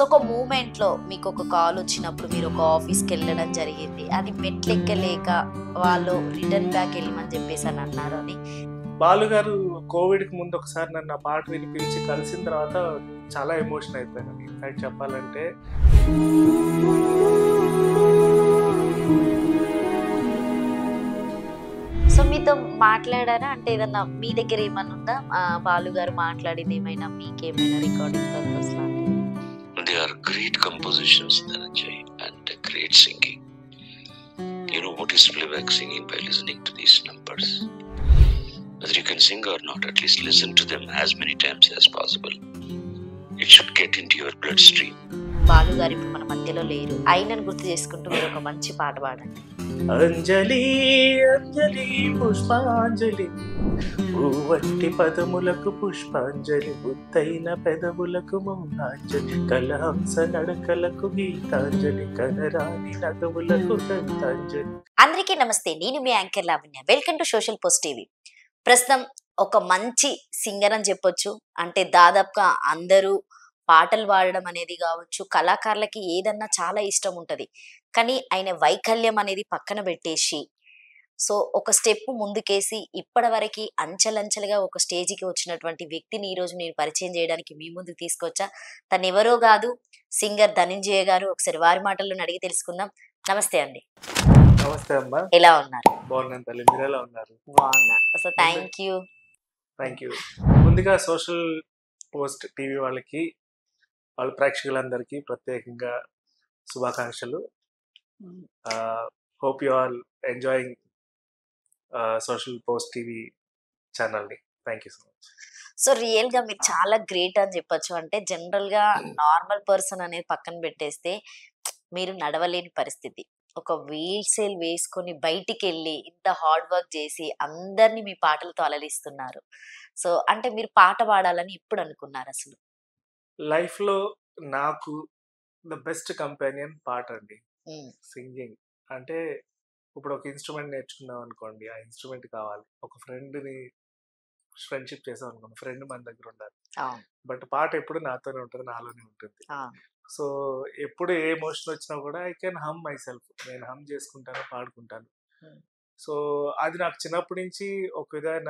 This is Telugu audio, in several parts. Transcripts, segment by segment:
సో ఒక మూమెంట్ లో మీకు ఒక కాల్ వచ్చినప్పుడు మీరు ఒక ఆఫీస్కి వెళ్ళడం జరిగింది అది మెట్లెక్కలేక వాళ్ళు రిటర్న్ బ్యాక్ వెళ్ళమని చెప్పేసి అని అన్నారు అని బాలు గారు కోవిడ్ కి ముందు ఒకసారి నన్ను ఆ పాట విని పిలిచి కలిసిన తర్వాత చాలా ఎమోషన్ అయిపోయాను ఇన్ఫాక్ట్ చెప్పాలంటే సో మీతో మాట్లాడారా అంటే ఏదన్నా మీ దగ్గర ఏమన్నా ఉందా ఆ, బాలు గారు మాట్లాడింది ఏమైనా మీకేమైనా రికార్డింగ్ పర్పస్ లాంటిది They are great compositions, Dhananjay, and great singing. You know what is playback singing by listening to these numbers. Whether you can sing or not, at least listen to them as many times as possible. It should get into your bloodstream. Balu garu ఇప్పుడు మన మధ్యలో లేరు ఆయనను గుర్తు చేసుకుంటూ మీరు ఒక మంచి పాట పాడండి అంజలి అంజలి పుష్పాంజలి పువ్వంటి పదములకు పుష్పాంజలి బుద్ధైన పెదవులకు మౌనాంజలి కలహంస నడకలకు గీతాంజలి కనరాని నగవులకు గీతాంజలి అందరికీ నమస్తే నేను మీ anchor Lavanya welcome to social post TV ప్రస్తుతం ఒక మంచి సింగర్ అని చెప్పొచ్చు అంటే దాదాపుగా అందరూ పాటలు పాడడం అనేది కావచ్చు కళాకారులకి ఏదన్నా చాలా ఇష్టం ఉంటది కానీ ఆయన వైకల్యం అనేది పక్కన పెట్టేసి సో ఒక స్టెప్ ముందుకేసి ఇప్పటి వరకు అంచెలంచెలుగా ఒక స్టేజ్కి వచ్చినటువంటి వ్యక్తిని ఈ రోజు నేను పరిచయం చేయడానికి మీ ముందుకు తీసుకొచ్చా తను ఎవరో కాదు సింగర్ ధనంజయ గారు ఒకసారి వారి మాటల్లో అడిగి తెలుసుకుందాం నమస్తే అండి నమస్తే అమ్మా ఎలా ఉన్నారు బాగున్నాను తల్లి మీరు ఎలా ఉన్నారు బాగున్నా so thank you thank you ముందుగా సోషల్ పోస్ట్ టీవీ వాళ్ళకి వాళ్ళ ప్రేక్షకులందరికీ ప్రత్యేకంగా శుభాకాంక్షలు hope you all enjoying social post TV ఛానల్ని thank you so much so real గా మీరు చాలా గ్రేట్ అని చెప్పొచ్చు అంటే జనరల్ గా నార్మల్ పర్సన్ అనేది పక్కన పెట్టేస్తే మీరు నడవలేని పరిస్థితి ఒక వీల్ సేల్ వేసుకొని బయటికి వెళ్ళి ఇంత హార్డ్ వర్క్ చేసి అందరినీ మీ పాటలతో అలలిస్తున్నారు సో అంటే మీరు పాట పాడాలని ఇప్పుడు అనుకున్నారు అసలు లైఫ్లో నాకు ద బెస్ట్ కంపానియన్ పాట అండి ఉమ్, సింగింగ్ అంటే ఇప్పుడు ఒక ఇన్స్ట్రుమెంట్ నేర్చుకున్నాం అనుకోండి ఆ ఇన్స్ట్రుమెంట్ కావాలి ఒక ఫ్రెండ్ని ఫ్రెండ్షిప్ చేసాం అనుకోండి ఫ్రెండ్ మన దగ్గర ఉండాలి అవును బట్ పాట ఎప్పుడు నాతోనే ఉంటుంది నాలోనే ఉంటుంది అవును సో ఎప్పుడు ఏ ఎమోషన్ వచ్చినా కూడా I can hum myself నేను హమ్ చేసుకుంటాను పాడుకుంటాను Hmm. సో అది నాకు చిన్నప్పటి నుంచి ఒక విధమైన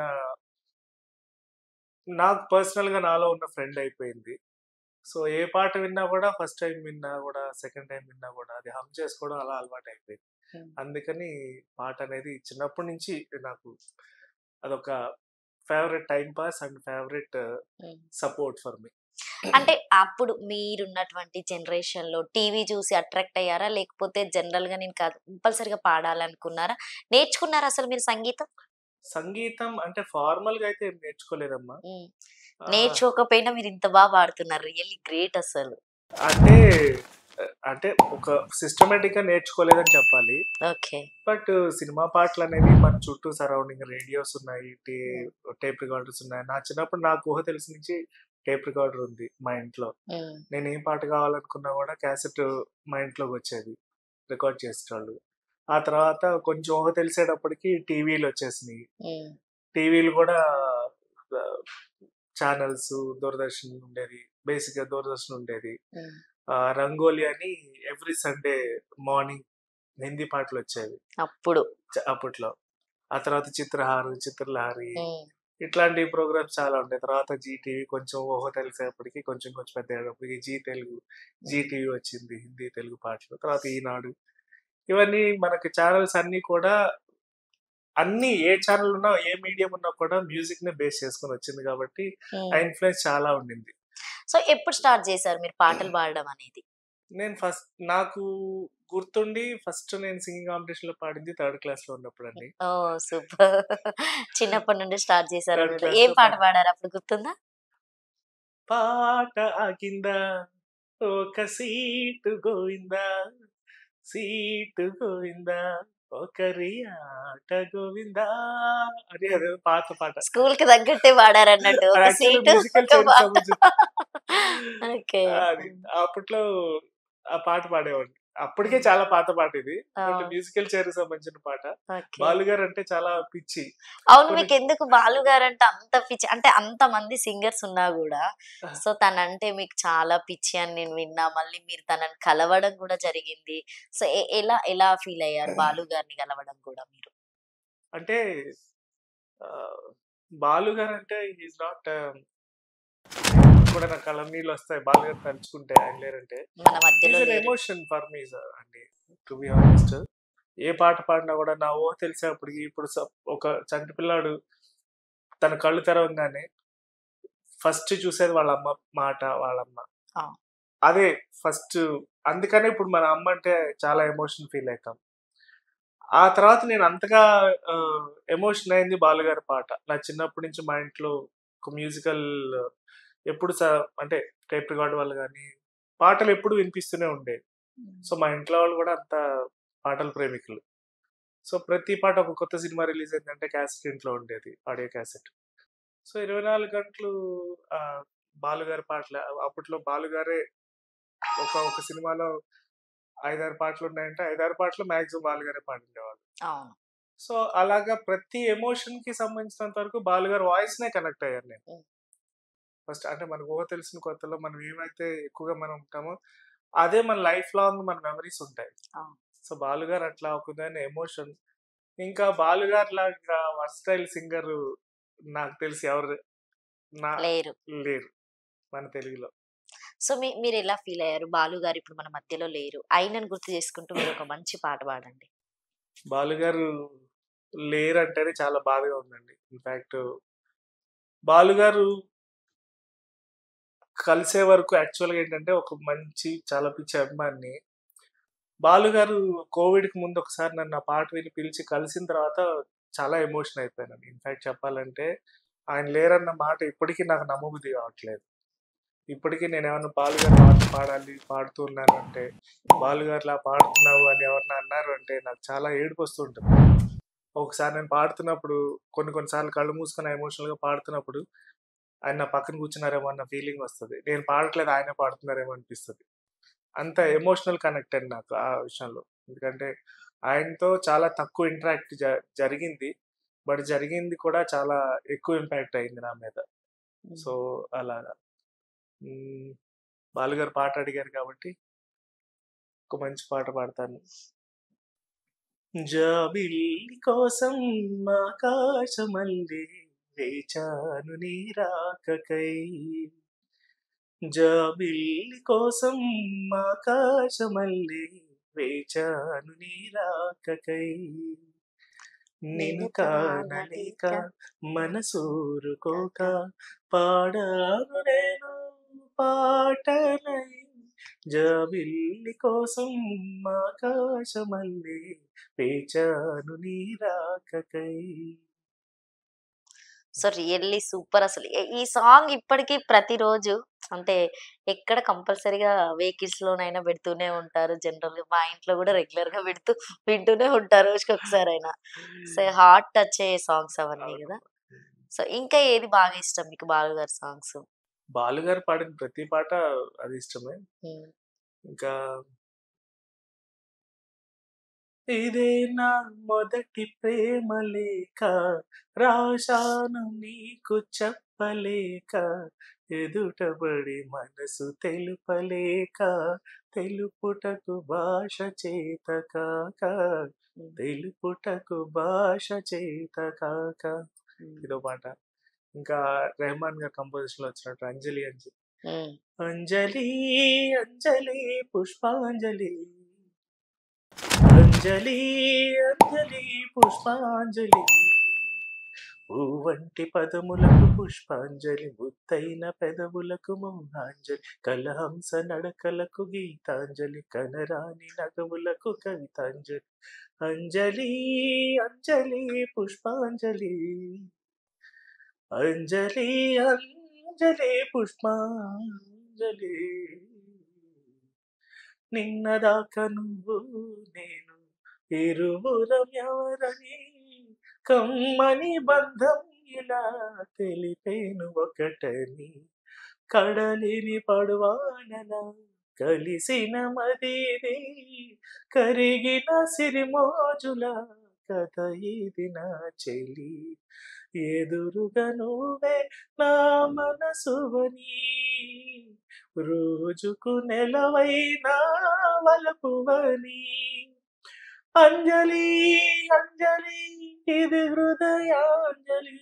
నాకు పర్సనల్గా నాలో ఉన్న ఫ్రెండ్ అయిపోయింది సో ఏ పాట విన్నా కూడా ఫస్ట్ టైం విన్నా కూడా సెకండ్ టైం విన్నా కూడా అది హమ్ చేసుకోవడం అలా అలవాటు అయిపోయింది Hmm. అందుకని పాట అనేది చిన్నప్పటి నుంచి నాకు అదొక favourite time pass and favourite um. Support for me అంటే అప్పుడు మీరున్నటువంటి జనరేషన్ లో టీవీ చూసి అట్రాక్ట్ అయ్యారా లేకపోతే జనరల్ గా నేను కంపల్సరిగా పాడాలనుకున్నారా నేర్చుకున్నారా అసలు మీరు సంగీతం సంగీతం అంటే ఫార్మల్ గా అయితే ఏం నేర్చుకోలేదమ్మా ఉమ్. ఆ, నేర్చుకోకపోయినా మీరు ఇంత బాగా పాడుతున్నారు రియల్లీ గ్రేట్ అసలు అంటే అంటే ఒక సిస్టమేటిక్ గా నేర్చుకోలేదని చెప్పాలి ఓకే బట్ సినిమా పాటలు అనేవి మన చుట్టూ సరౌండింగ్ రేడియోస్ ఉన్నాయి టేప్ రికార్డర్స్ ఉన్నాయి నా చిన్నప్పుడు నాకు ఊహ తెలిసి నుంచి టేప్ రికార్డర్ ఉంది మా ఇంట్లో నేను ఏం పాట కావాలనుకున్నా కూడా క్యాసెట్ మా ఇంట్లోకి వచ్చేది రికార్డ్ చేసేటోళ్ళు ఆ తర్వాత కొంచెం ఊహ తెలిసేటప్పటికి టీవీలు వచ్చేసినాయి టీవీలు కూడా ఛానల్స్ దూరదర్శన్ ఉండేది బేసిక్ గా దూరదర్శన్ ఉండేది ఆ, రంగోలి అని ఎవ్రీ సండే మార్నింగ్ హిందీ పాటలు వచ్చేవి అప్పుడు చ- అప్పట్లో ఆ తర్వాత చిత్రహారు చిత్రలహారి ఉమ్, ఇట్లాంటి ప్రోగ్రామ్స్ చాలా ఉంటాయి తర్వాత జీ టీవీ కొంచెం ఓహో తెలిసేపటికి కొంచెం కొంచెం పెద్ద అయ్యేటప్పటికి జీ తెలుగు జీ టీవీ వచ్చింది హిందీ తెలుగు పాటలు తర్వాత ఈనాడు ఇవన్నీ మనకి ఛానల్స్ అన్ని కూడా అన్ని ఏ ఛానల్ ఉన్నా ఏ మీడియం ఉన్నా కూడా మ్యూజిక్ ని బేస్ చేసుకొని వచ్చింది కాబట్టి ఉమ్. ఆ ఇన్ఫ్లుయెన్స్ చాలా ఉండింది సో ఎప్పుడు స్టార్ట్ చేశారు మీరు పాటలు పాడడం అనేది నేను ఫస్ట్ నాకు గుర్తుండి ఫస్ట్ నేను సింగింగ్ కాంపిటీషన్ లో పాడింది థర్డ్ క్లాస్ లో ఉన్నప్పుడు అండి ఓ సూపర్ చిన్నప్పటి నుండి స్టార్ట్ చేశారు Third మీరు. class ఏం లో పాట పాడా. పాడారు అప్పుడు గుర్తుందా పాట ఆగిందా ఒక సీటు గోవిందా సీటు గోవిందా ఒకరి ఆట గోవిందా అని అదే పాత పాట స్కూల్ కి తగ్గట్టే పాడారన్నట్టు ఒక అది actually సీటు musical ఒక chairs పాట. సంబంధించి- ఓకే అది అప్పట్లో ఆ పాట పాడేవాడిని అప్పటికే చాలా పాత పాట ఇది ఆ, మ్యూజికల్ చైర్ సంబంధించిన పాట ఓకే. బాలు గారు అంటే చాలా పిచ్చి అవును కొన్ని- మీకు ఎందుకు బాలు గారు అంటే అంత పిచ్చి అంటే అంత మంది సింగర్స్ ఉన్నా కూడా సో తనంటే మీకు చాలా పిచ్చి అని నేను విన్నా మళ్ళీ మీరు తనని కలవడం కూడా జరిగింది సో ఎ- ఎలా ఎలా ఫీల్ అయ్యారు బాలు గారిని కలవడం కూడా మీరు అంటే ఆ, బాలు గారు అంటే ఈజ్ నాట్ కూడా నాకు కళ్ళ నీళ్ళు వస్తాయి బాలు గారు తలుచుకుంటే ఆయన లేరంటే మన మధ్యలో లేరు. ఎమోషన్ ఫర్ మీ సార్ అండి టు బి హానెస్ట్ ఏ పాట పాడినా కూడా నా ఓ తెలిసేప్పటికి ఇప్పుడు స- ఒక చంటి పిల్లాడు తన కళ్ళు తెరవగానే ఫస్ట్ చూసేది వాళ్ళ అమ్మ మాట వాళ్ళమ్మ ఆ. అదే ఫస్ట్ అందుకనే ఇప్పుడు మన అమ్మ అంటే చాలా ఎమోషన్ ఫీల్ అవుతాం ఆ తర్వాత నేను అంతగా ఎమోషన్ అయింది బాలుగారి పాట నా చిన్నప్పటి నుంచి మా ఇంట్లో ఒక మ్యూజికల్ ఎప్పుడు స అంటే టేప్ రికార్డ్ వల్ల కానీ పాటలు ఎప్పుడు వినిపిస్తూనే ఉండేవి సో మా ఇంట్లో వాళ్ళు కూడా అంత పాటల ప్రేమికులు సో ప్రతి పాట ఒక కొత్త సినిమా రిలీజ్ అయిందంటే క్యాసెట్ ఇంట్లో ఉండేది ఆడియో క్యాసెట్ సో ఇరవై నాలుగు గంటలు ఆ, బాలుగారి పాటలు అప్పట్లో బాలుగారే ఒక ఒక సినిమాలో ఐదారు పాటలు ఉన్నాయంటే ఐదారు పాటలు మ్యాక్సిమం బాలుగారే పాడిండేవాళ్ళు అవును సో అలాగా ప్రతి ఎమోషన్ కి సంబంధించినంత వరకు బాలుగారు వాయిస్ నే కనెక్ట్ అయ్యాను నేను Mm. ఫస్ట్ అంటే మనకు ఊహ తెలిసిన కొత్తలో మనం ఏమైతే ఎక్కువగా మనం ఉంటామో అదే మన లైఫ్ లాంగ్ మన మెమరీస్ ఉంటాయి అవును. సో బాలుగారు అట్లా ఒక ఎమోషన్ ఇంకా బాలుగారు లాగా వర్స్టైల్ సింగర్ నాకు తెలిసి ఎవరు నా లేరు లేరు మన తెలుగులో సో మీ మీరు ఎలా ఫీల్ అయ్యారు బాలు గారు ఇప్పుడు మన మధ్యలో లేరు ఆయనను గుర్తు చేసుకుంటూ మీరు ఒక మంచి పాట పాడండి బాలుగారు లేరంటేనే చాలా బాధగా ఉందండి ఇన్ఫాక్ట్ బాలుగారు కలిసే వరకు యాక్చువల్గా ఏంటంటే ఒక మంచి చాలా పిచ్చి అభిమాన్ని బాలుగారు కోవిడ్కి ముందు ఒకసారి నన్ను ఆ పాట విని పిలిచి కలిసిన తర్వాత చాలా ఎమోషన్ అయిపోయాను ఇన్ఫాక్ట్ చెప్పాలంటే ఆయన లేరన్న మాట ఇప్పటికీ నాకు నమ్మబుద్ధి కావట్లేదు ఇప్పటికీ నేను ఏమన్నా బాలుగారు పాట పాడాలి పాడుతూ ఉన్నాను అంటే బాలుగారులా పాడుతున్నావు అని ఎవరన్నా అన్నారు అంటే నాకు చాలా ఏడుపు వస్తుంటుంది ఒకసారి నేను పాడుతున్నప్పుడు కొన్ని కొన్నిసార్లు కళ్ళు మూసుకొని ఎమోషనల్గా పాడుతున్నప్పుడు ఆయన నా పక్కన కూర్చున్నారేమో అన్న ఫీలింగ్ వస్తుంది నేను పాడట్లేదు ఆయన పాడుతున్నారేమో అనిపిస్తుంది అంత ఎమోషనల్ కనెక్టెడ్ నాకు ఆ విషయంలో ఎందుకంటే ఆయనతో చాలా తక్కువ ఇంటరాక్ట్ జరిగింది బట్ జరిగింది కూడా చాలా ఎక్కువ ఇంపాక్ట్ అయింది నా మీద సో అలాగా మ్మ్. బాలుగారు పాట అడిగారు కాబట్టి ఒక మంచి పాట పాడతాను జాబిల్లి కోసం ఆకాశమల్లి వేచాను నీ రాకకై జాబిల్లి కోసం ఆకాశమల్లి వేచాను నీ రాకకై నిన్ను కానలేక మనసూరుకోక పాడాను నేను పాటనై జాబిల్లి కోసం ఆకాశమల్లి వేచాను నీ రాకకై సో రియల్లీ సూపర్ అసలు ఏ- ఈ సాంగ్ ఇప్పటికీ ప్రతిరోజు అంటే ఎక్కడ కంపల్సరీగా వెహికల్స్ లోనైనా పెడుతూనే ఉంటారు జనరల్ గా మా ఇంట్లో కూడా రెగ్యులర్ గా పెడుతూ వింటూనే ఉంటారు రోజుకి ఒకసారి అయినా సో హార్ట్ టచ్ అయ్యే సాంగ్స్ అవన్నీ కదా సో ఇంకా ఏది బాగా ఇష్టం మీకు బాలు గారి సాంగ్స్ బాలుగారు పాడిన ప్రతి పాట అది ఇష్టమే ఇంకా ఇదే నా మొదటి ప్రేమ లేక రాశాను నీకు చెప్పలేక ఎదుటబడి మనసు తెలుపలేక తెలుపుటకు భాష చేత కాక తెలుపుటకు భాష చేత కాక ఇదో పాట ఇంకా రెహమాన్ గారి కంపోజిషన్ లో వచ్చినట్టు అంజలి అంజలి అంజలి అంజలి పుష్పాంజలి అంజలి అంజలి పుష్పాంజలి వంటి పదములకు పుష్పాంజలి ముత్తైన పెదవులకు మౌనాంజలి కలహంస నడకలకు గీతాంజలి కనరాని నగములకు కవితాంజలి అంజలి అంజలి పుష్పాంజలి అంజలి అంజలి పుష్పాంజలి నిన్నదాకా నువ్వు నేను ఇరువురం ఎవరని కమ్మని బంధం ఇలా తెలిపేను ఒకటని కడలిని పడువానలా కలిసిన మదిది కరిగిన సిరిమోజుల కథ ఇది నా చెలి ఎదురుగా నువ్వే నా మనసువని రోజుకు నెలవైనా వలపువని అంజలి అంజలి ఇది హృదయాంజలి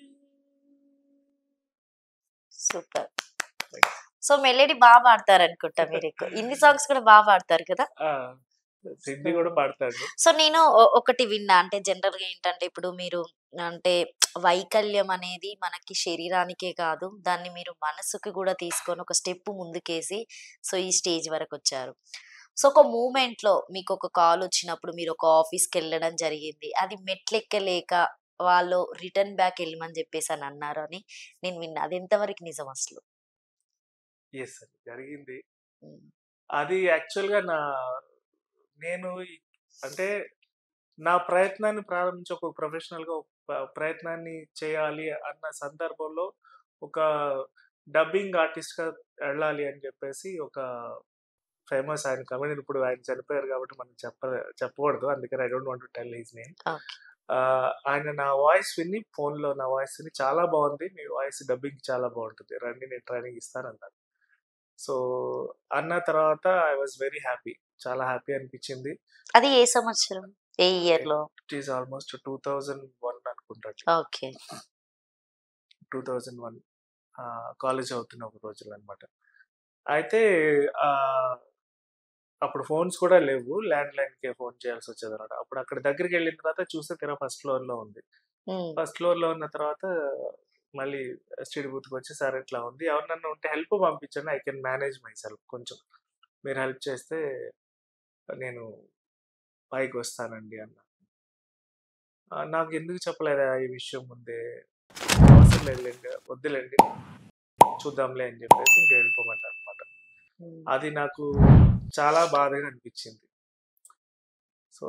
సూపర్ సో మెలోడీ బాగా పాడతారు అనుకుంటా మీరు ఎక్కువ హిందీ సాంగ్స్ కూడా బాగా పాడతారు కదా ఆ, హిందీ కూడా పాడతాడు సో నేను ఒ- ఒకటి విన్నా అంటే జనరల్ గా ఏంటంటే ఇప్పుడు మీరు అంటే వైకల్యం అనేది మనకి శరీరానికే కాదు దాన్ని మీరు మనసుకి కూడా తీసుకొని ఒక స్టెప్ ముందుకేసి సో ఈ స్టేజ్ వరకు వచ్చారు సో ఒక మూమెంట్ లో మీకు ఒక కాల్ వచ్చినప్పుడు మీరు ఒక ఆఫీస్కి వెళ్ళడం జరిగింది అది మెట్లెక్కలేక వాళ్ళు రిటర్న్ బ్యాక్ వెళ్ళమని చెప్పేసి అని అన్నారు అని నేను విన్నా అది ఎంతవరకు నిజం అసలు ఎస్ సార్ జరిగింది ఉమ్, అది యాక్చువల్గా నా నేను ఈ- అంటే నా ప్రయత్నాన్ని ప్రారంభించి ఒక ప్రొఫెషనల్గా ఒక ప- ప్రయత్నాన్ని చేయాలి అన్న సందర్భంలో ఒక డబ్బింగ్ ఆర్టిస్ట్గా వెళ్ళాలి అని చెప్పేసి ఒక ఫేమస్ ఆయన కమెడియన్ ఇప్పుడు ఆయన చనిపోయారు కాబట్టి మనం చెప్ప చెప్పకూడదు అందుకని I don't want to tell his name Okay. ఆయన నా వాయిస్ విని ఫోన్లో నా వాయిస్ విని చాలా బాగుంది మీ వాయిస్ డబ్బింగ్ చాలా బాగుంటుంది రండి నేను ట్రైనింగ్ ఇస్తానన్నారు సో అన్న తర్వాత ఐ వాజ్ వెరీ హ్యాపీ చాలా హ్యాపీ అనిపించింది అది ఏ సంవత్సరం ఏ ఇయర్ లో it is almost two thousand one అనుకుంటా okay two thousand one college అవుతున్న ఒక రోజులు అనమాట అయితే ఆ, అప్పుడు ఫోన్స్ కూడా లేవు ల్యాండ్ లైన్కే ఫోన్ చేయాల్సి వచ్చేది అనమాట అప్పుడు అక్కడ దగ్గరికి వెళ్ళిన తర్వాత చూస్తే తీరా ఫస్ట్ ఫ్లోర్లో ఉంది ఫస్ట్ ఫ్లోర్లో ఉన్న తర్వాత మళ్ళీ స్టడీ బూత్కి వచ్చి సార్ ఇట్లా ఉంది ఎవరినన్నా ఉంటే హెల్ప్ పంపించండి I can manage myself కొంచెం మీరు హెల్ప్ చేస్తే నేను పైకి వస్తానండి అన్న ఆ, నాకు ఎందుకు చెప్పలేదా ఈ విషయం ముందే అవసరం లేదులేండి వద్దులేండి చూద్దాంలే అని చెప్పేసి ఇంక వెళ్ళిపోమన్నారు అనమాట అది నాకు చాలా బాధగా అనిపించింది సో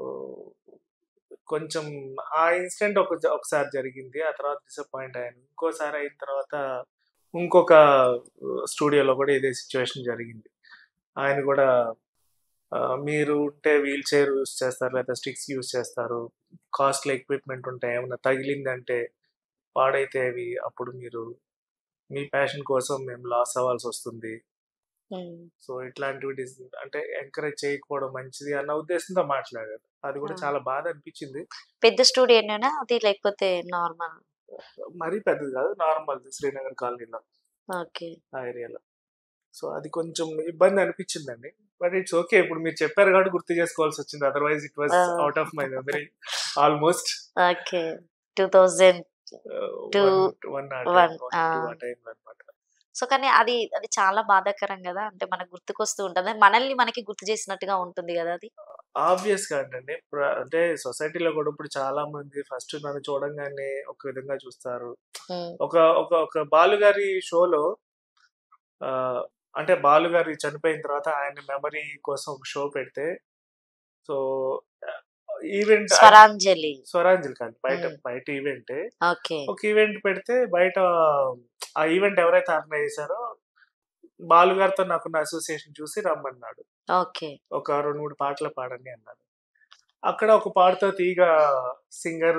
కొంచెం ఆ ఇన్సిడెంట్ ఒక ఒకసారి జరిగింది ఆ తర్వాత డిసప్పాయింట్ అయ్యాను ఇంకోసారి అయిన తర్వాత ఇంకొక స్టూడియోలో కూడా ఇదే సిచ్యువేషన్ జరిగింది ఆయన కూడా ఆ, మీరు ఉంటే వీల్ చైర్ యూస్ చేస్తారు లేదా స్టిక్స్ యూస్ చేస్తారు కాస్ట్లీ ఎక్విప్మెంట్ ఉంటాయి ఏమన్నా తగిలిందంటే పాడైతే అవి అప్పుడు మీరు మీ ప్యాషన్ కోసం మేము లాస్ అవ్వాల్సి వస్తుంది సో ఇట్లాంటివి డిస్ అంటే ఎంకరేజ్ చేయకపోవడం మంచిది అన్న ఉద్దేశంతో మాట్లాడారు అది కూడా ఆ. చాలా బాధ అనిపించింది పెద్ద స్టూడియోనేనా అది లేకపోతే నార్మల్ మరీ పెద్దది కాదు నార్మల్ శ్రీనగర్ కాలనీలో ఓకే ఆ ఏరియాలో సో అది కొంచెం ఇబ్బంది అనిపించిందండి బట్ ఇట్స్ ఓకే ఇప్పుడు మీరు చెప్పారు కాబట్టి గుర్తు చేసుకోవాల్సి వచ్చింది otherwise it was ah. Out of my memory almost okay two thousand Two, one one, ah. Time అనమాట సో కానీ అది అది చాలా బాధాకరం కదా అంటే మనకు గుర్తుకొస్తూ ఉంటుంది మనల్ని మనకి గుర్తు చేసినట్టుగా ఉంటుంది కదా అది ఆబ్వియస్ గా అంటే ప్ర- అంటే సొసైటీలో కూడా ఇప్పుడు చాలా మంది ఫస్ట్ నన్ను చూడంగానే ఒక విధంగా చూస్తారు ఉమ్, ఒక ఒక ఒక బాలుగారి షోలో ఆ, అంటే బాలుగారి చనిపోయిన తర్వాత ఆయన మెమరీ కోసం ఒక షో పెడితే సో ఈవెంట్ స్వరాంజలి స్వరాంజలి కాదు బయట Hmm. బయట ఈవెంట్ ఓకే ఒక ఈవెంట్ పెడితే బయట ఆ ఈవెంట్ ఎవరైతే ఆర్గనైజ్ చేశారో బాలుగారితో నాకున్న అసోసియేషన్ చూసి రమ్మన్నాడు ఓకే ఒక రెండు మూడు పాటలు పాడండి అన్నారు అక్కడ ఒక పాటతో తీగ సింగర్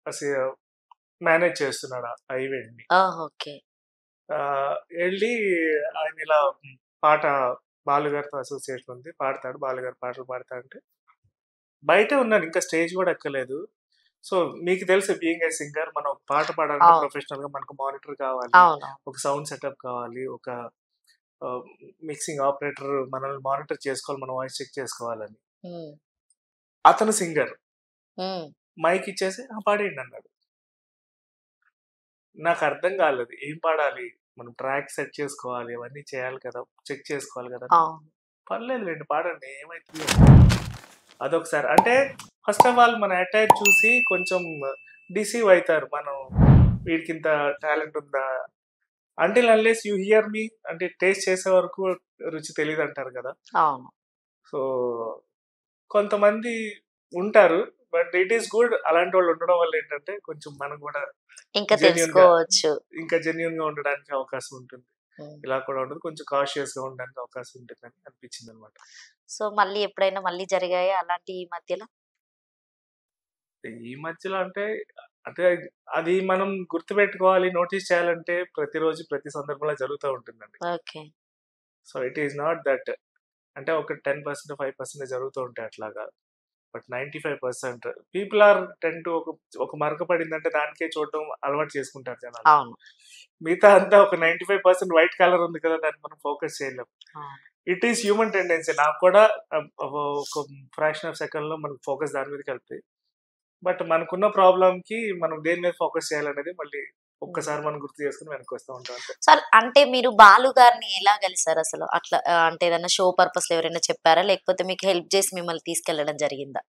మేనేజ్ చేస్తున్నాడు ఆ ఈవెంట్ ని ఓకే ఆ, వెళ్ళి ఆయన ఇలా పాట బాలుగారితో అసోసియేషన్ ఉంది పాడతాడు బాలుగారు పాటలు పాడతా అంటే బయట ఉన్నాను ఇంకా స్టేజ్ కూడా ఎక్కలేదు సో మీకు తెలుసు బీయింగ్ ఏ సింగర్ మనం ఒక పాట పాడాలంటే అవును. ప్రొఫెషనల్ గా మనకు మానిటర్ కావాలి అవును ఒక సౌండ్ సెటప్ కావాలి ఒక మిక్సింగ్ ఆపరేటర్ మనల్ని మానిటర్ చేసుకోవాలి మన వాయిస్ చెక్ చేసుకోవాలని ఉమ్, అతను సింగర్ ఉమ్, మైక్ ఇచ్చేసి "ఆ, పాడేయండి అన్నాడు నాకు అర్థం కాలేదు ఏం పాడాలి మనం ట్రాక్ సెట్ చేసుకోవాలి అవన్నీ చేయాలి కదా చెక్ చేసుకోవాలి కదా అవును పర్లేదు రెండు పాడండి ఏమైతుంది అదొకసారి అంటే ఫస్ట్ ఆఫ్ ఆల్ మన అటైర్ చూసి కొంచెం డిసీవ్ అవుతారు మనం వీడికి ఇంత టాలెంట్ ఉందా until unless you hear me అంటే టేస్ట్ చేసే వరకు రుచి తెలియదు అంటారు కదా అవును సో కొంతమంది ఉంటారు బట్ ఇట్ ఈస్ గుడ్ అలాంటి వాళ్ళు ఉండడం వల్ల ఏంటంటే కొంచెం మనం కూడా ఇంకా Genuine గా. తెలుసుకోవచ్చు ఇంకా జెన్యున్ గా ఉండడానికి అవకాశం ఉంటుంది ఇలా కూడా ఉండదు కొంచెం కాషియస్ గా ఉండడానికి అవకాశం ఉంటుందని అనిపించింది అనమాట సో మళ్ళీ ఎప్పుడైనా మళ్ళీ జరిగాయా అలాంటి ఈ మధ్యలో ఈ మధ్యలో అంటే అంటే అది మనం గుర్తుపెట్టుకోవాలి నోటీస్ చేయాలంటే ప్రతిరోజు ప్రతి సందర్భంలో జరుగుతూ ఉంటుందండి okay so it is not that అంటే ఒక టెన్ పర్సెంట్ ఫైవ్ పర్సెంట్ జరుగుతూ ఉంటాయి అట్లాగా but ninety five percent people are ten to ఒక ఒక మరక పడిందంటే దానికే చూడడం అలవాటు చేసుకుంటారు జనాలు అవును మిగతా అంతా ఒక ninety five percent white colour ఉంది కదా దాన్ని మనం ఫోకస్ చేయలేం అవును. ఇట్ ఈస్ హ్యూమన్ టెండెన్సీ నాకు కూడా అ- అవ- ఒక ఫ్రాక్షన్ ఆఫ్ సెకండ్ లో మనకు ఫోకస్ దాని మీద వెళ్తాయి బట్ మనకున్న ప్రాబ్లం కి మనం దేని మీద ఫోకస్ చేయాలనేది మళ్ళీ ఒక్కసారి మనం గుర్తు చేసుకుని వెనక్కి వస్తూ ఉంటాం అంతే సార్ అంటే మీరు బాలు గారిని ఎలా కలిసారు అసలు అట్లా ఆ, అంటే ఏదైనా షో పర్పస్ లో ఎవరైనా చెప్పారా లేకపోతే మీకు హెల్ప్ చేసి మిమ్మల్ని తీసుకెళ్లడం జరిగిందా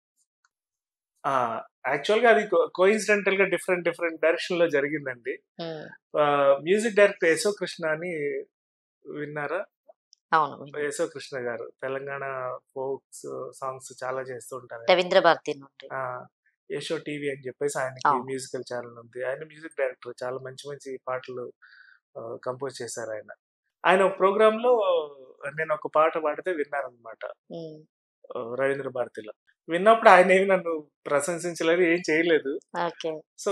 యాక్చువల్ గా అది కోయిన్సిడెంటల్ గా డిఫరెంట్ డిఫరెంట్ డైరెక్షన్ లో జరిగిందండి um, music director Yasho Krishna అని విన్నారా అవును యశో కృష్ణ గారు తెలంగాణ ఫోక్స్ సాంగ్స్ చాలా చేస్తూ ఉంటారు రవీంద్ర భారతి నుండి ఆ, యశో టీవీ అని చెప్పేసి ఆయనకి అవును. మ్యూజికల్ ఛానల్ ఉంది ఆయన మ్యూజిక్ డైరెక్టర్ చాలా మంచి మంచి పాటలు కంపోజ్ చేశారు ఆయన ఆయన ఒక ప్రోగ్రామ్ లో నేను ఒక పాట పాడితే విన్నారనమాట ఉమ్, రవీంద్ర భారతిలో విన్నప్పుడు ఆయన ఏమి నన్ను ప్రశంసించలేదు ఏం చేయలేదు ఓకే సో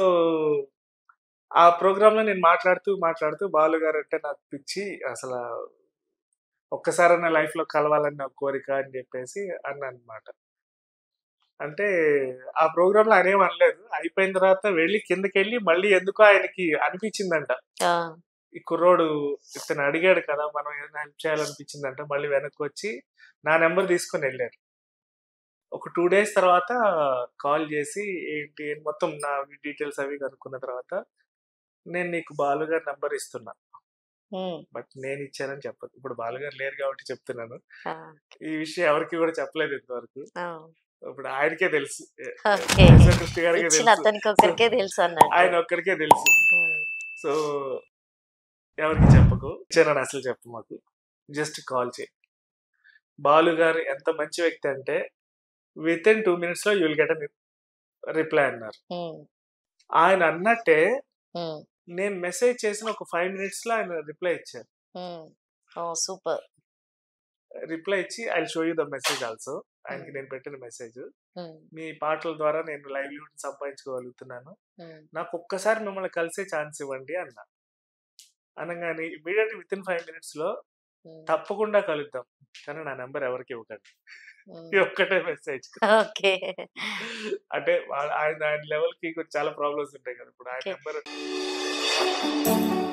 ఆ ప్రోగ్రామ్ లో నేను మాట్లాడుతూ మాట్లాడుతూ బాలు గారు అంటే నాకు పిచ్చి అసలు ఒక్కసారైనా లైఫ్ లో కలవాలని నా కోరిక అని చెప్పేసి అన్న అనమాట అంటే ఆ ప్రోగ్రామ్ లో ఆయన ఏం అనలేదు అయిపోయిన తర్వాత వెళ్ళి కిందకి వెళ్ళి మళ్ళీ ఎందుకో ఆయనకి అనిపించిందంట ఆ, ఈ కుర్రోడు ఇతను అడిగాడు కదా మనం ఏదైనా హెల్ప్ చేయాలనిపించిందంట మళ్ళీ వెనక్కి వచ్చి నా నెంబర్ తీసుకొని వెళ్ళారు ఒక టూ డేస్ తర్వాత కాల్ చేసి ఏంటి అని మొత్తం నా డీటెయిల్స్ అవి కనుక్కున్న తర్వాత నేను నీకు బాలుగారి నెంబర్ ఇస్తున్నా ఉమ్, బట్ నేను ఇచ్చానని చెప్పదు ఇప్పుడు బాలుగారు లేరు కాబట్టి చెప్తున్నాను ఆ, ఈ విషయం ఎవరికి కూడా చెప్పలేదు ఇంతవరకు ఆ, ఇప్పుడు ఆయనకే తెలుసు ఓకే కృష్ణ గారికి ఇచ్చిన తెలుసు అతనికి ఒక్కరికే తెలుసు అన్నట్టు ఆయన ఒక్కరికే తెలుసు ఉమ్, సో ఎవరికి చెప్పకు ఇచ్చానని అసలు చెప్పు మాకు జస్ట్ కాల్ చేయి బాలు గారు ఎంత మంచి వ్యక్తి అంటే విత్ ఇన్ టూ మినిట్స్ లో యూల్ గెట్ రిప్లై అన్నారు ఉమ్, ఆయన అన్నట్టే ఉమ్, నేను మెసేజ్ చేసిన ఒక ఫైవ్ మినిట్స్ లో ఆయన రిప్లై ఇచ్చారు ఉమ్. ఓ సూపర్ రిప్లై ఇచ్చి I show you the message also ఆయనకి నేను పెట్టిన మెసేజ్ ఉమ్, మీ పాటల ద్వారా నేను లైవ్లీహుడ్ సంపాదించుకోగలుగుతున్నాను ఉమ్, నాకు ఒక్కసారి మిమ్మల్ని కలిసే ఛాన్స్ ఇవ్వండి అన్న అనగానే immediate within five minutes లో ఉమ్, తప్పకుండా కలుద్దాం కానీ నా నెంబర్ ఎవరికి ఇవ్వకండి ఉమ్. ఈ ఒక్కటే మెసేజ్ ఓకే అంటే వా- ఆయన ఆయన లెవెల్ కి కొంచెం చాలా ప్రాబ్లమ్స్ ఉంటాయి కదా ఇప్పుడు ఆయన Okay. నెంబర్